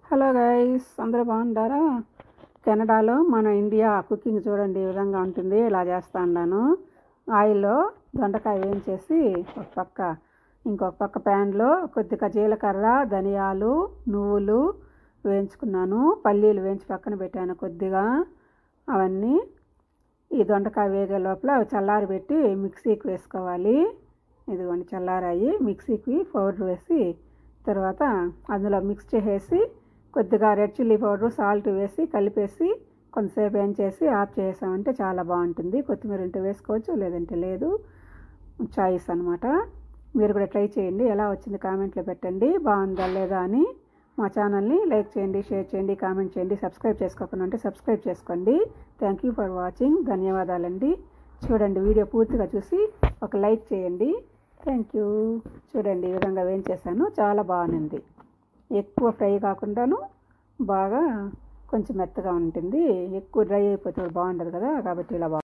hello guys అందరూ బాగుంటారా కెనడాలో మన ఇండియా కుకింగ్ చూడండి ఈ విధంగా ఉంటుంది ఇలా చేస్తా ఉన్నాను ఆయిల్లో దొండకాయ వేయించేసి ఒక పక్క ఇంకొక పక్క ప్యాన్లో కొద్దిగా జీలకర్ర ధనియాలు నువ్వులు వేయించుకున్నాను పల్లీలు వేయించి పక్కన పెట్టాను కొద్దిగా అవన్నీ ఈ దొండకాయ వేగే లోపల అవి చల్లారి పెట్టి మిక్సీకి వేసుకోవాలి ఇదిగోండి చల్లారాయి మిక్సీకి పౌడర్ వేసి తర్వాత అందులో మిక్స్ చేసేసి కొద్దిగా రెడ్ చిల్లీ పౌడర్ సాల్ట్ వేసి కలిపేసి కొంతసేపు ఏం చేసి ఆఫ్ చేసామంటే చాలా బాగుంటుంది కొత్తిమీర ఉంటే వేసుకోవచ్చు లేదంటే లేదు చాయిస్ అనమాట మీరు కూడా ట్రై చేయండి ఎలా వచ్చింది కామెంట్లో పెట్టండి బాగుందా లేదా అని మా ఛానల్ని లైక్ చేయండి షేర్ చేయండి కామెంట్ చేయండి సబ్స్క్రైబ్ చేసుకోకుండా ఉంటే సబ్స్క్రైబ్ చేసుకోండి థ్యాంక్ యూ ఫర్ వాచింగ్ ధన్యవాదాలండి చూడండి వీడియో పూర్తిగా చూసి ఒక లైక్ చేయండి థ్యాంక్ యూ చూడండి ఈ విధంగా వేయించేసాను చాలా బాగుంది ఎక్కువ ఫ్రై కాకుండాను బాగా కొంచెం మెత్తగా ఉంటుంది ఎక్కువ డ్రై అయిపోతే బాగుండదు కదా కాబట్టి ఇలా బాగా